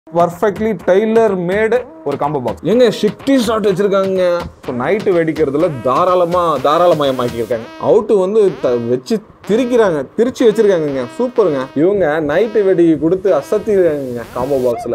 perfectly Taylor மேடு ஒரு combo box எங்க sixty shot வச்சிருக்காங்க ஸோ நைட்டு வெடிக்கிறதுல தாராளமா தாராளமயமாக்கியிருக்காங்க அவுட்டு வந்து த- வச்சு திரிக்கிறாங்க திரிச்சு வச்சிருக்காங்கங்க சூப்பருங்க இவங்க நைட்டு வெடி கொடுத்து அசத்திருக்காங்க காம்போ பாக்ஸ்ல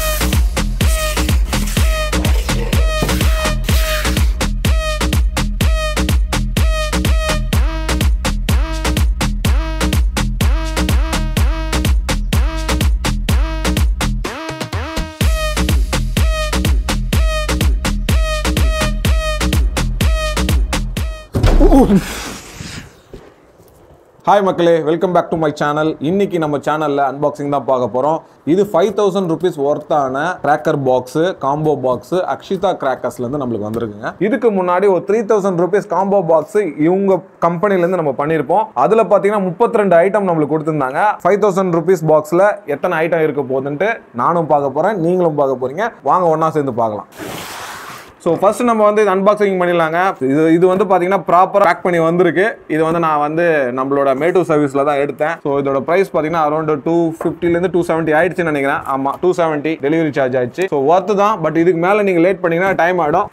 ஹாய் மக்களே welcome back to my channel இன்னைக்கு நம்ம சேனல்ல அன்பாக்சிங் தான் பார்க்க போறோம் இது ஃபைவ் தௌசண்ட் ருபீஸ் ஒர்த்தான cracker box combo box Akshita கிராக்கர்ஸ்ல இருந்து நம்மளுக்கு வந்திருக்குங்க இதுக்கு முன்னாடி ஒரு three thousand rupees combo box இவங்க கம்பெனில இருந்து நம்ம பண்ணியிருப்போம் அதுல பாத்தீங்கன்னா முப்பத்தி ரெண்டு ஐட்டம் நம்மளுக்கு கொடுத்துருந்தாங்க ஃபைவ் தௌசண்ட் ருபீஸ் பாக்ஸ்ல எத்தனை ஐட்டம் இருக்க போகுதுன்ட்டு நானும் பார்க்க போறேன் நீங்களும் பார்க்க போறீங்க வாங்க ஒண்ணா சேர்ந்து பார்க்கலாம் ஸோ ஃபர்ஸ்ட் நம்ம வந்து இது அன்பாக்சிங் பண்ணிடலாங்க இது இது வந்து பார்த்தீங்கன்னா ப்ராப்பர் பேக் பண்ணி வந்திருக்கு இது வந்து நான் வந்து நம்மளோட மேட்டு சர்வீஸில் தான் எடுத்தேன் ஸோ இதோட ப்ரைஸ் பார்த்தீங்கன்னா அரௌண்ட் டூ ஃபிஃப்டிலேருந்து டூ செவன்ட்டி ஆயிடுச்சுன்னு நினைக்கிறேன் ஆமாம் டூ செவன்ட்டி டெலிவரி சார்ஜ் ஆயிடுச்சு ஸோ ஒர்த்து தான் பட் இதுக்கு மேலே நீங்கள் லேட் பண்ணீங்கன்னா டைம் ஆகிடும்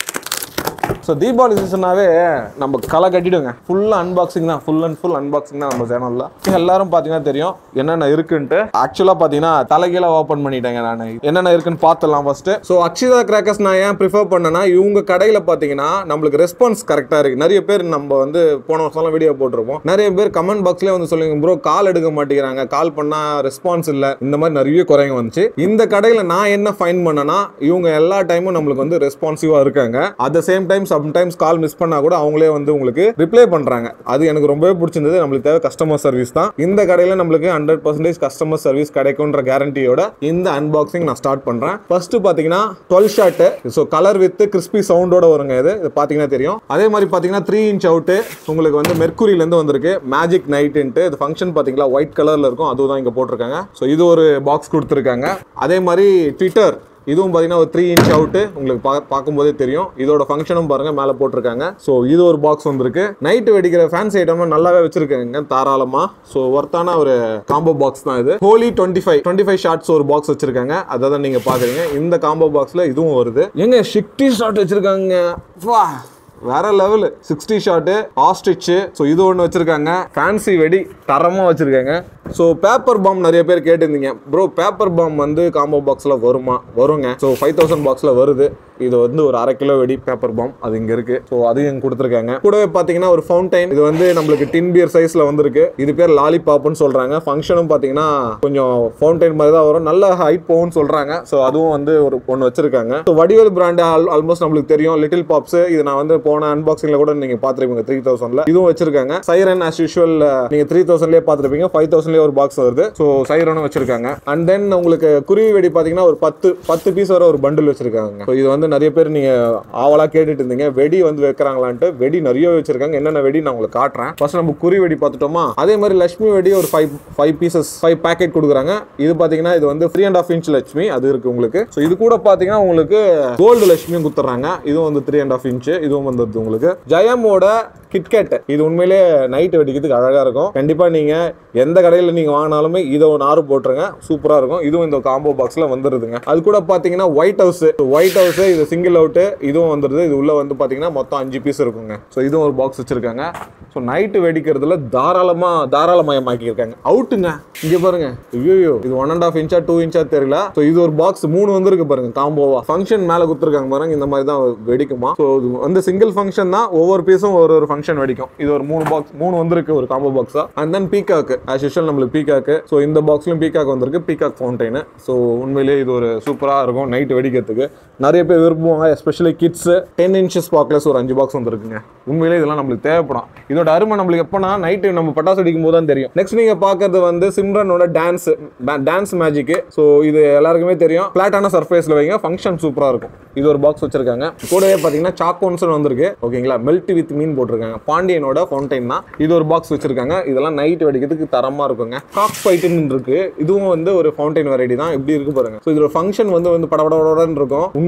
ஸோ தீபாவளி சீசனாவே நம்ம களை கட்டிடுங்க ஃபுல்லாக அன்பாக்சிங் தான் ஃபுல் அண்ட் ஃபுல் அன்பாக்சிங் தான் நம்ம சேனலில் எல்லாரும் பார்த்தீங்கன்னா தெரியும் என்னென்ன இருக்குன்ட்டு ஆக்சுவலாக பார்த்தீங்கன்னா தலைகீழ ஓப்பன் பண்ணிட்டேங்க நான் என்னென்ன இருக்குன்னு பார்த்துடலாம் ஃபர்ஸ்ட் ஸோ அக்ஷிதா கிராக்கர்ஸ் நான் ஏன் ப்ரிஃபர் பண்ணேன்னா இவங்க கடையில் பார்த்தீங்கன்னா நம்மளுக்கு ரெஸ்பான்ஸ் கரெக்டாக இருக்கு நிறைய பேர் நம்ம வந்து போன வருஷம்லாம் வீடியோ போட்டிருப்போம் நிறைய பேர் கமெண்ட் பாக்ஸ்லேயே வந்து சொல்லுங்க ப்ரோ கால் எடுக்க மாட்டேங்கிறாங்க கால் பண்ணால் ரெஸ்பான்ஸ் இல்லை இந்த மாதிரி நிறைய குறைங்க வந்துச்சு இந்த கடையில் நான் என்ன ஃபைன் பண்ணேன்னா இவங்க எல்லா டைமும் நம்மளுக்கு வந்து ரெஸ்பான்சிவாக இருக்காங்க at the same time sometimes call miss பண்ணா கூட அவங்களே வந்து உங்களுக்கு ரிப்ளை பண்றாங்க அது எனக்கு ரொம்பவே பிடிச்சிருந்தது நம்மளுக்கு தேவை கஸ்டமர் சர்வீஸ் தான் இந்த கடையில நம்மளுக்கு ஹண்ட்ரட் பர்சன்டேஜ் கஸ்டமர் சர்வீஸ் கிடைக்கும்ன்ற கேரண்டியோட இந்த அன்பாக்சிங் நான் ஸ்டார்ட் பண்றேன் ஃபர்ஸ்ட் பாத்தீங்கன்னா twelve shot so colour with crispy சவுண்டோட வருங்க இது இது பாத்தீங்கன்னா தெரியும் அதே மாதிரி பாத்தீங்கன்னா த்ரீ இன்ச் அவுட் உங்களுக்கு வந்து மெர்க்குரியில இருந்து வந்திருக்கு மேஜிக் நைட்டுன்ட்டு இது ஃபங்க்ஷன் பாத்தீங்களா ஒயிட் கலர்ல இருக்கும் அதுவும் தான் இங்க போட்டிருக்காங்க ஸோ இது ஒரு பாக்ஸ் கொடுத்துருக்காங்க அதே மாதிரி ட்விட்டர் இதுவும் பார்த்தீங்கன்னா ஒரு த்ரீ இன்ச் அவுட்டு உங்களுக்கு பா பார்க்கும்போதே தெரியும் இதோட ஃபங்க்ஷனும் பாருங்க மேலே போட்டிருக்காங்க ஸோ இது ஒரு பாக்ஸ் வந்திருக்கு நைட்டு வெடிக்கிற ஃபேன்சி ஐட்டமும் நல்லாவே வச்சிருக்காங்க தாராளமாக ஸோ ஒர்த்தான ஒரு காம்போ பாக்ஸ் தான் இது Holi twenty five twenty five shots ஒரு பாக்ஸ் வச்சிருக்காங்க அதை தான் நீங்கள் பார்க்குறீங்க இந்த காம்போ பாக்ஸில் இதுவும் வருது எங்க ஷிஃப்டி ஷார்ட் வச்சிருக்காங்க வா வேற level sixty shot ostrich so இது ஒன்று வச்சிருக்காங்க ஃபேன்சி வெடி தரமாக வச்சிருக்காங்க ஸோ பேப்பர் பாம் நிறைய பேர் கேட்டிருந்தீங்க ப்ரோ பேப்பர் பாம் வந்து காம்போ பாக்ஸில் வருமா வருங்க ஸோ ஃபைவ் தௌசண்ட் பாக்ஸில் வருது இது வந்து ஒரு அரை கிலோ வெடி பேப்பர் பாம் அது இங்கே இருக்கு ஸோ அதையும் கொடுத்துருக்காங்க கூடவே பார்த்தீங்கன்னா ஒரு ஃபவுண்டைன் இது வந்து நம்மளுக்கு டின் பியர் சைஸில் வந்திருக்கு இது பேர் லாலிபாப்னு சொல்கிறாங்க ஃபங்க்ஷனும் பார்த்தீங்கன்னா கொஞ்சம் ஃபவுண்டைன் மாதிரி தான் வரும் நல்ல ஹைட் போகும்னு சொல்கிறாங்க ஸோ அதுவும் வந்து ஒரு ஒன்று வச்சிருக்காங்க ஸோ வடிவேல் பிராண்டு ஆல்மோஸ்ட் நம்மளுக்கு தெரியும் லிட்டில் பாப்ஸ் இது நான் வந்து போன அன்பாக்சிங்ல கூட நீங்க பாத்துருப்பீங்க த்ரீ தௌசண்ட்ல இதுவும் வச்சிருக்காங்க சைரன் ஆஸ் யூஷுவல் நீங்க த்ரீ தௌசண்ட்லயே பாத்துருப்பீங்க ஃபைவ் தௌசண்ட்லயே ஒரு பாக்ஸ் வருது ஸோ சைரனும் வச்சிருக்காங்க அண்ட் தென் உங்களுக்கு குருவி வெடி பாத்தீங்கன்னா ஒரு பத்து பத்து பீஸ் வர ஒரு பண்டில் வச்சிருக்காங்க ஸோ இது வந்து நிறைய பேர் நீங்க ஆவலா கேட்டுட்டு இருந்தீங்க வெடி வந்து வைக்கிறாங்களான்ட்டு வெடி நிறைய வச்சிருக்காங்க என்னென்ன வெடி நான் உங்களுக்கு காட்டுறேன் ஃபர்ஸ்ட் நம்ம குருவி வெடி பார்த்துட்டோமா அதே மாதிரி லட்சுமி வெடி ஒரு five five pieces five packet கொடுக்குறாங்க இது பாத்தீங்கன்னா இது வந்து three and half inch Lakshmi அது இருக்கு உங்களுக்கு ஸோ இது கூட பாத்தீங்கன்னா உங்களுக்கு கோல்டு லட்சுமியும் கொடுத்துட்றாங்க இதுவும் வந்து த்ரீ அண்ட் ஆஃப் இன்ச் இதுவும் வந்துருது உங்களுக்கு ஜெயமோட கிட்கேட் இது உண்மையிலே நைட் வெடிக்கிறதுக்கு அழகா இருக்கும் கண்டிப்பா நீங்க எந்த கடையில நீங்க வாங்கினாலுமே இதை ஒரு ஆறு போட்டுருங்க சூப்பரா இருக்கும் இதுவும் இந்த காம்போ பாக்ஸ்ல வந்துருதுங்க அது கூட பாத்தீங்கன்னா ஒயிட் ஹவுஸ் ஒயிட் ஹவுஸ் இது சிங்கிள் அவுட் இதுவும் வந்துருது இது உள்ள வந்து பாத்தீங்கன்னா மொத்தம் அஞ்சு பீஸ் இருக்குங்க ஸோ இதுவும் ஒரு பாக்ஸ் வச்சிருக்காங்க ஸோ நைட்டு வெடிக்கிறதுல தாராளமா தாராளமயமாக்கி இருக்காங்க அவுட்டுங்க இங்க பாருங்க ஐயோ இது ஒன் அண்ட் ஆஃப் இன்ச்சா டூ இன்ச்சா தெரியல ஸோ இது ஒரு பாக்ஸ் மூணு வந்திருக்கு பாருங்க காம்போவா ஃபங்க்ஷன் மேல கொடுத்துருக்காங்க பாருங்க இந்த மாதிரி தான் வெடிக்குமா ஸோ இது வந்து சிங்கிள் ஃபங்க்ஷன் தான் ஒவ்வொரு பீஸும் ஒரு ஒரு ஃபங்க்ஷன் வெடிக்கும் இது ஒரு மூணு பாக்ஸ் மூணு வந்திருக்கு ஒரு காம்போ பாக்ஸா and then peacock as usual நம்மளுக்கு பீகாக் ஸோ இந்த பாக்ஸ்லயும் பீகாக் வந்திருக்கு பீகாக் ஃபவுண்டைன் ஸோ உண்மையிலேயே இது ஒரு சூப்பரா இருக்கும் நைட் வெடிக்கிறதுக்கு நிறைய பேர் விரும்புவாங்க எஸ்பெஷலி கிட்ஸ் டென் இன்ச்சஸ் பாக்லெஸ் ஒரு அஞ்சு பாக்ஸ் வந்திருக்குங்க உண்மையிலேயே இதெல்லாம் நம்மளுக்கு தேவைப்படும் இதோட அருமை நம்மளுக்கு எப்போனா நைட்டு நம்ம பட்டாசு வெடிக்கும் போது தான் தெரியும் நெக்ஸ்ட் நீங்க பார்க்கறது வந்து சிம்ரனோட டான்ஸ் டான்ஸ் மேஜிக் ஸோ இது எல்லாருக்குமே தெரியும் பிளாட்டான சர்ஃபேஸ்ல வைங்க ஃபங்க்ஷன் சூப்பரா இருக்கும் இது ஒரு பாக்ஸ் வச்சிருக்காங்க கூடவே பார்த்தீங்கன்னா சாக்கோன்ஸ் வந்திருக்கு ஓகேங்களா மெல்ட் வித் மீன் போட்டிருக்காங்க பாண்டியனோட ஃபவுண்டைன் தான் இது ஒரு பாக்ஸ் வச்சிருக்காங்க இதெல்லாம் நைட் வெடிக்கிறதுக்கு தரமா இருக்குங்க காக் ஃபைட்டுன்னு இருக்கு இதுவும் வந்து ஒரு ஃபவுண்டைன் வெரைட்டி தான் எப்படி இருக்கு பாருங்க ஸோ இதோட ஃபங்க்ஷன் வந்து வந்து படபடன்னு இருக்கும் உண்மையிலேயே சூப்பரா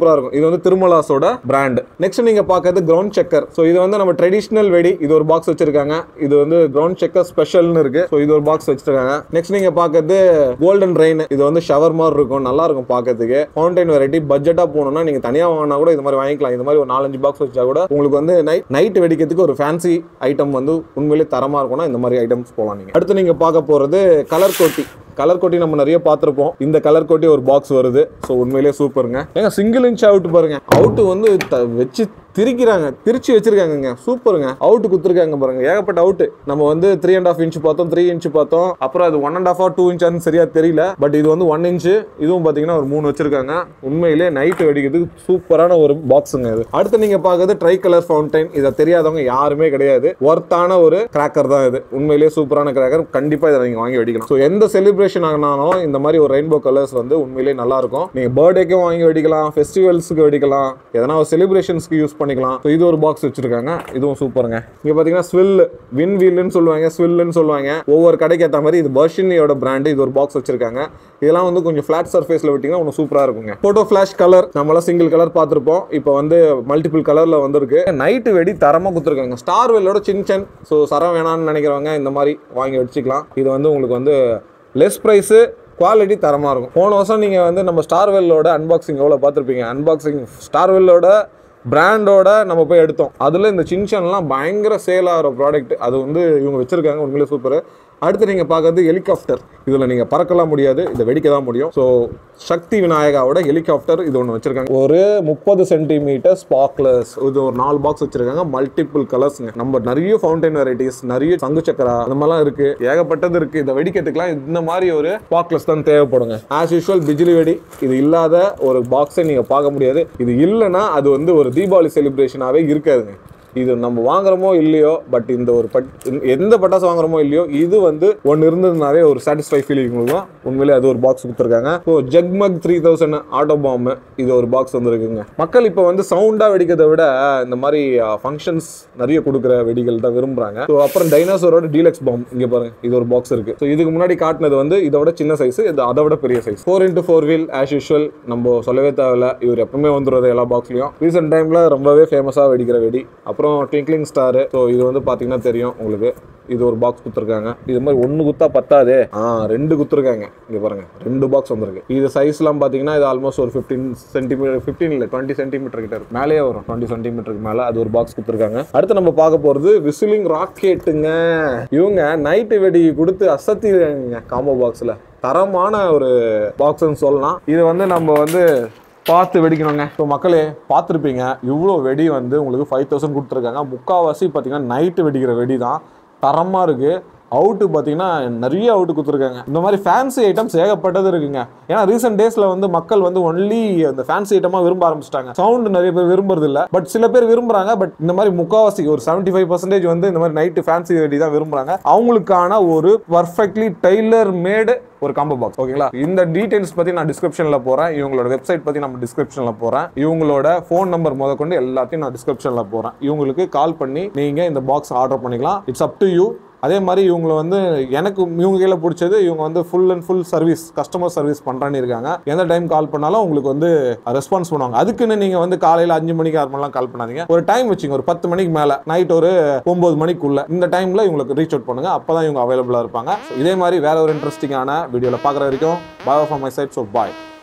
சூப்பரா இருக்கும் இது வந்து திருமலாஸோட பிராண்ட் நெக்ஸ்ட் நீங்க பார்க்கறது கிரவுண்ட் செக்கர் ஸோ இது வந்து நம்ம ட்ரெடிஷ்னல் வெடி இது ஒரு பாக்ஸ் வச்சிருக்காங்க இது வந்து கிரவுண்ட் செக்கர் ஸ்பெஷல்னு இருக்கு ஸோ இது ஒரு பாக்ஸ் வச்சிருக்காங்க நெக்ஸ்ட் நீங்க பார்க்கறது கோல்டன் ரெயின் இது வந்து ஷவர் மாதிரி இருக்கும் நல்லா இருக்கும் பார்க்கறதுக்கு ஃபவுண்டைன் வெரைட்டி பட்ஜெட்டா போகணும்னா நீங்க தனியா வாங்கினா கூட இது மாதிரி வாங்கிக்கலாம் இது மாதிரி ஒரு நாலஞ்சு பாக்ஸ் வச்சா கூட உங்களுக்கு வந்து நைட் நைட் வெடிக்கிறதுக்கு ஒரு ஃபேன்சி ஐட்டம் வந்து உண்மையிலேயே தரமா இருக்கும்னா இந்த மாதிரி ஐட்டம்ஸ் போகலாம் நீங்க அடுத்து நீங்க பார்க்க போறது கலர் கோட்டி கலர் கோட்டி நம்ம நிறைய பார்த்துருப்போம் இந்த கலர் கோட்டி ஒரு பாக்ஸ் வருது ஸோ உண்மையிலேயே சூப்பருங்க ஏங்க சிங்கிள் இன்ச் அவுட் பாருங்க அவுட் வந்து த- வச்சு திரிக்கிறாங்க திரிச்சு வச்சிருக்காங்கங்க சூப்பருங்க அவுட் குத்துருக்காங்க பாருங்க ஏகப்பட்ட அவுட் நம்ம வந்து த்ரீ அண்ட் ஆஃப் இன்ச் பார்த்தோம் த்ரீ இன்ச் பார்த்தோம் அப்புறம் அது ஒன் அண்ட் ஆஃப் டூ இன்ச்னு சரியா தெரியல பட் இது வந்து ஒன் இன்ச் இதுவும் பார்த்தீங்கன்னா ஒரு மூணு வச்சிருக்காங்க உண்மையிலே நைட் வெடிக்கிறதுக்கு சூப்பரான ஒரு பாக்ஸுங்க இது அடுத்து நீங்க பார்க்கறது ட்ரை கலர் ஃபவுண்டைன் இதை தெரியாதவங்க யாருமே கிடையாது ஒர்த்தான ஒரு கிராக்கர் தான் இது உண்மையிலேயே சூப்பரான கிராக்கர் கண்டிப்பா இதை நீங்க வாங்கி வெடிக்கலாம் ஸோ எந்த செலிப்ரேஷன் ஆகினாலும் இந்த மாதிரி ஒரு ரெயின்போ கலர்ஸ் வந்து உண்மையிலேயே நல்லா இருக்கும் நீங்க பர்த்டேக்கும் வாங்கி வெடிக்கலாம் ஃபெஸ்டிவல்ஸுக்கு வெடிக்கலாம் எதனா ஒரு செலிப்ரேஷன்ஸ்க்கு யூஸ் பண்ணிக்கலாம் ஸோ இது ஒரு பாக்ஸ் வச்சிருக்காங்க இதுவும் சூப்பருங்க இங்க பாத்தீங்கன்னா ஸ்வில் வின் வீல்னு சொல்லுவாங்க ஸ்வில்லுன்னு சொல்லுவாங்க ஒவ்வொரு கடைக்கு ஏற்ற மாதிரி இது பர்ஷினியோட பிராண்டு இது ஒரு பாக்ஸ் வச்சிருக்காங்க இதெல்லாம் வந்து கொஞ்சம் ஃபிளாட் சர்ஃபேஸ்ல விட்டீங்கன்னா ஒன்றும் சூப்பரா இருக்குங்க போட்டோ ஃபிளாஷ் கலர் நம்மளாம் சிங்கிள் கலர் பார்த்துருப்போம் இப்போ வந்து மல்டிபிள் கலர்ல வந்திருக்கு நைட்டு வெடி தரமா கொடுத்துருக்காங்க ஸ்டார் வெல்லோட சின்சன் ஸோ சரம் வேணாம்னு நினைக்கிறவங்க இந்த மாதிரி வாங்கி வச்சுக்கலாம் இது வந்து உங்களுக்கு வந்து லெஸ் ப்ரைஸு குவாலிட்டி தரமாக இருக்கும் போன வருஷம் நீங்கள் வந்து நம்ம ஸ்டார்வெல்லோட அன்பாக்சிங் எவ்வளோ பார்த்துருப்பீங்க அன்பாக்சிங் ஸ்டார்வெல்லோட பிராண்டோட நம்ம போய் எடுத்தோம் அதில் இந்த சின்சன்லாம் பயங்கர சேல் ஆகிற ப்ராடக்ட் அது வந்து இவங்க வச்சுருக்காங்க உண்மையிலே சூப்பர் அடுத்து நீங்கள் பார்க்கறது ஹெலிகாப்டர் இதில் நீங்கள் பறக்கலாம் முடியாது இதை வெடிக்க தான் முடியும் ஸோ சக்தி விநாயகாவோட ஹெலிகாப்டர் இது ஒன்று வச்சிருக்காங்க ஒரு முப்பது சென்டிமீட்டர் ஸ்பாக்லஸ் இது ஒரு நாலு பாக்ஸ் வச்சிருக்காங்க மல்டிபிள் கலர்ஸ்ங்க நம்ம நிறைய ஃபவுண்டைன் வெரைட்டிஸ் நிறைய சங்கு சக்கரா அந்த மாதிரிலாம் இருக்கு ஏகப்பட்டது இருக்கு இதை வெடிக்கிறதுக்குலாம் இந்த மாதிரி ஒரு ஸ்பாக்லஸ் தான் தேவைப்படுங்க ஆஸ் யூஷுவல் பிஜிலி வெடி இது இல்லாத ஒரு பாக்ஸை நீங்க பார்க்க முடியாது இது இல்லைன்னா அது வந்து ஒரு தீபாவளி செலிப்ரேஷனாகவே இருக்காதுங்க இது நம்ம வாங்குறோமோ இல்லையோ பட் இந்த ஒரு பட் இந்த- எந்த பட்டாசு வாங்குறோமோ இல்லையோ இது வந்து ஒன்று இருந்ததுனாவே ஒரு சாட்டிஸ்ஃபை ஃபீலிங் இருக்கும் உண்மையிலே அது ஒரு பாக்ஸ் கொடுத்துருக்காங்க so Jagmag three thousand auto பாம்பு இது ஒரு பாக்ஸ் வந்துருக்குங்க மக்கள் இப்போ வந்து சவுண்டாக வெடிக்கிறத விட இந்த மாதிரி ஃபங்க்ஷன்ஸ் நிறைய கொடுக்குற வெடிகள் தான் விரும்புறாங்க ஸோ அப்புறம் டைனோசரோட டீலக்ஸ் பாம்பு இங்கே பாருங்க இது ஒரு பாக்ஸ் இருக்கு ஸோ இதுக்கு முன்னாடி காட்டினது வந்து இதோட சின்ன சைஸ் இது அதை விட பெரிய size four into four wheel as usual நம்ம சொல்லவே தேவையில்ல இவர் எப்பவுமே வந்துடுறது எல்லா பாக்ஸ்லையும் ரீசெண்ட் டைமில் ரொம்பவே ஃபேமஸாக வெடிக்கிற வெடி அப்புறம் ட்விங்க்லிங் ஸ்டாரு ஸோ இது வந்து பார்த்தீங்கன்னா தெரியும் உங்களுக்கு இது ஒரு பாக்ஸ் கொடுத்துருக்காங்க இது மாதிரி ஒன்று குத்தா பத்தாதே ஆ ரெண்டு குத்துருக்காங்க இங்கே பாருங்க ரெண்டு பாக்ஸ் வந்திருக்கு இது சைஸ்லாம் பார்த்தீங்கன்னா இது ஆல்மோஸ்ட் ஒரு ஃபிஃப்டீன் சென்டிமீட்டர் ஃபிஃப்டீன் இல்லை டுவெண்ட்டி சென்டிமீட்டர் கிட்ட இருக்கு மேலேயே வரும் டுவெண்ட்டி சென்டிமீட்டருக்கு மேலே அது ஒரு பாக்ஸ் கொடுத்துருக்காங்க அடுத்து நம்ம பார்க்க போகிறது விசிலிங் ராக்கெட்டுங்க இவங்க நைட்டு வெடி கொடுத்து அசத்திருக்காங்க காம்போ பாக்ஸில் தரமான ஒரு பாக்ஸ்ன்னு சொல்லலாம் இது வந்து நம்ம வந்து பார்த்து வெடிக்கணுங்க ஸோ மக்களே பார்த்துருப்பீங்க இவ்வளோ வெடி வந்து உங்களுக்கு ஃபைவ் தௌசண்ட் கொடுத்துருக்காங்க முக்கால்வாசி பார்த்தீங்கன்னா நைட்டு வெடிக்கிற வெடி தான் தரமாக இருக்குது அவுட்டு பார்த்தீங்கன்னா நிறைய அவுட்டு கொடுத்துருக்காங்க இந்த மாதிரி ஃபேன்சி ஐட்டம்ஸ் ஏகப்பட்டது இருக்குங்க ஏன்னா ரீசெண்ட் டேஸில் வந்து மக்கள் வந்து ஒன்லி அந்த ஃபேன்சி ஐட்டமாக விரும்ப ஆரம்பிச்சிட்டாங்க சவுண்டு நிறைய பேர் விரும்புறது இல்ல பட் சில பேர் விரும்புறாங்க பட் இந்த மாதிரி முக்காவாசி ஒரு 75% ஃபைவ் பர்சன்டேஜ் வந்து இந்த மாதிரி நைட்டு ஃபேன்சி வெடி தான் விரும்புறாங்க அவங்களுக்கான ஒரு பர்ஃபெக்ட்லி டெய்லர் மேடு ஒரு காம்போ பாக்ஸ் ஓகேங்களா இந்த டீடைல்ஸ் பத்தி நான் டிஸ்கிரிப்ஷன்ல போறேன் இவங்களோட வெப்சைட் பத்தி நம்ம டிஸ்கிரிப்ஷன்ல போறேன் இவங்களோட ஃபோன் நம்பர் முதற்கொண்டு எல்லாத்தையும் நான் டிஸ்கிரிப்ஷன்ல போறேன் இவங்களுக்கு கால் பண்ணி நீங்க இந்த பாக்ஸ் ஆர்டர் பண்ணிக்கலாம் இட்ஸ் அப் டு யூ அதே மாதிரி இவங்களை வந்து எனக்கு இவங்க கையில் பிடிச்சது இவங்க வந்து full and full service customer service பண்ணுறான்னு இருக்காங்க எந்த டைம் கால் பண்ணாலும் உங்களுக்கு வந்து ரெஸ்பான்ஸ் பண்ணுவாங்க அதுக்குன்னு நீங்கள் வந்து காலையில் அஞ்சு மணிக்கு ஆறு மணிலாம் கால் பண்ணாதீங்க ஒரு டைம் வச்சுங்க ஒரு பத்து மணிக்கு மேலே நைட் ஒரு ஒம்பது மணிக்குள்ள இந்த டைமில் இவங்களுக்கு ரீச் அவுட் பண்ணுங்க அப்போ தான் இவங்க அவைலபிளாக இருப்பாங்க So, இதே மாதிரி வேற ஒரு இன்ட்ரெஸ்டிங்கான வீடியோவில் பார்க்குற வரைக்கும் bye for my side so bye